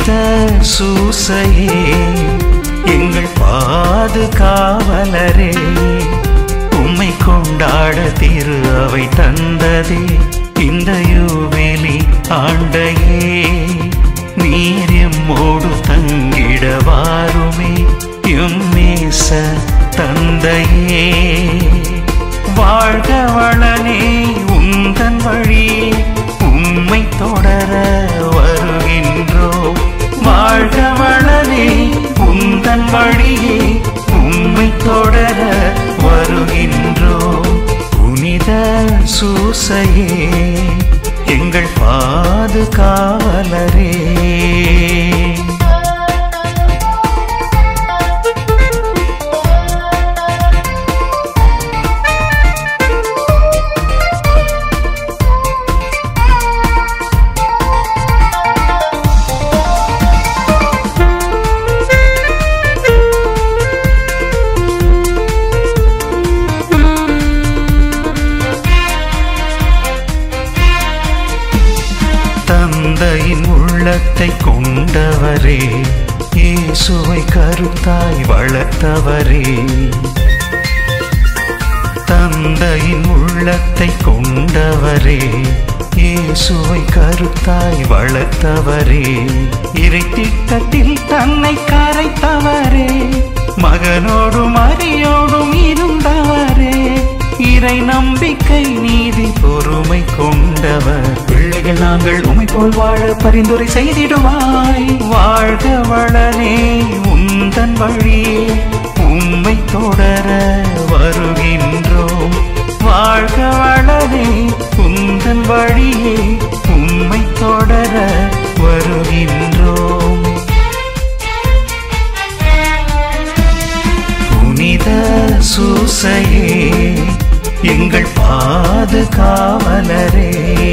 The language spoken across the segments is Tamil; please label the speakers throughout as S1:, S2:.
S1: புனித சூசையே எங்கள் பாதுகாவலரே உம்மை கொண்டாட திரு அவை தந்ததே இந்த யூவேலி ஆண்டையே நீர் எம்மோடு தங்கிட வாருமே எம்மேச தந்தையே வாழ்க வளனே உந்தன் வழி உம்மை தொடர வருகின்றோம் வாழ்க வளனே உந்தன் வழியே உம்மை தொடர வருகின்றோம் புனித சூசையே எங்கள் பாதுகாவலரே தந்தையின் உள்ளத்தை கொண்டவரே இயேசுவை கருத்தாய் வளர்த்தவரே தந்தையின் உள்ளத்தை கொண்டவரே இயேசுவை கருத்தாய் வளர்த்தவரே இறை திட்டத்தில் தன்னை கரைத்தவரே மகனோடும் அரியோடும் இருந்தவரே இறை நம்பிக்கை நீதி பொறுமை கொண்டவர் பிள்ளைகள் நாங்கள் உமை போல் வாழ பரிந்துரை செய்திடுவாய் வாழ்க வளனே உந்தன் வழி உம்மை தொடர வருகின்றோம் வாழ்க வளனே உந்தன் வழியே உம்மை தொடர வருகின்றோம் புனித சூசையே எங்கள் பாதுகாவலரே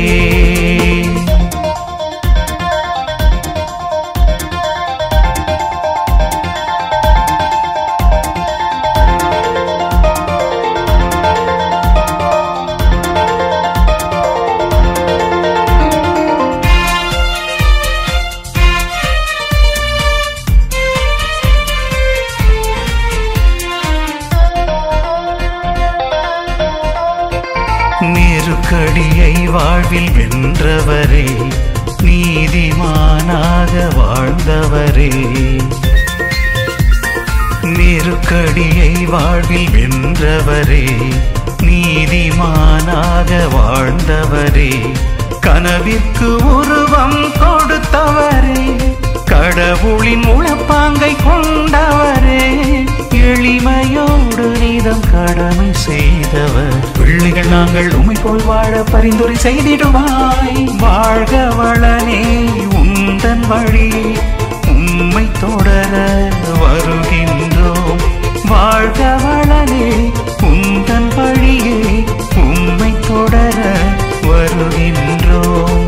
S1: நெருக்கடியை வாழ்வில் வென்றவரே நீதிமானாக வாழ்ந்தவரே நெருக்கடியை வாழ்வில் வென்றவரே நீதிமானாக வாழ்ந்தவரே கனவிற்கு உருவம் கொடுத்தவரே கடவுளின் உளப்பாங்கை கொண்டவரே எளிமையோடு நீதம் கடமை செய்தவர் பிள்ளைகள் நாங்கள் உமை போல் வாழ பரிந்துரை செய்திடுவாய் வாழ்க வளனே உந்தன் வழி உம்மை தொடர வருகின்றோம் வாழ்க வளனே உந்தன் வழியே உம்மை தொடர வருகின்றோம்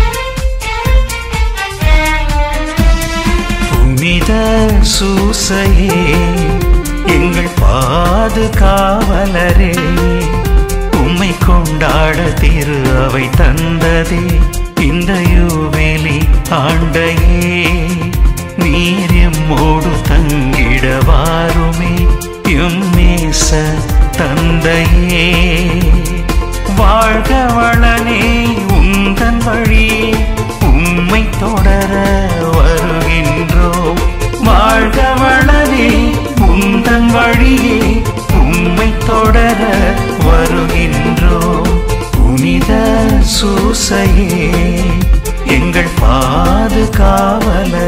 S1: புனித சூசையே எங்கள் பாதுகாவலரே உம்மை கொண்டாட திரு அவை தந்ததே இந்த யூவேலி ஆண்டையே நீர் எம்மோடு தங்கிட வாருமே எம்மேச தந்தையே வாழ்க வளனே உந்தன் வழி உம்மை தொடர வருகின்றோம் வாழ்க வளனே உந்தன் வழியே உம்மை தொடர வருகின்றோம் புனித சூசையே எங்கள் பாதுகாவலரே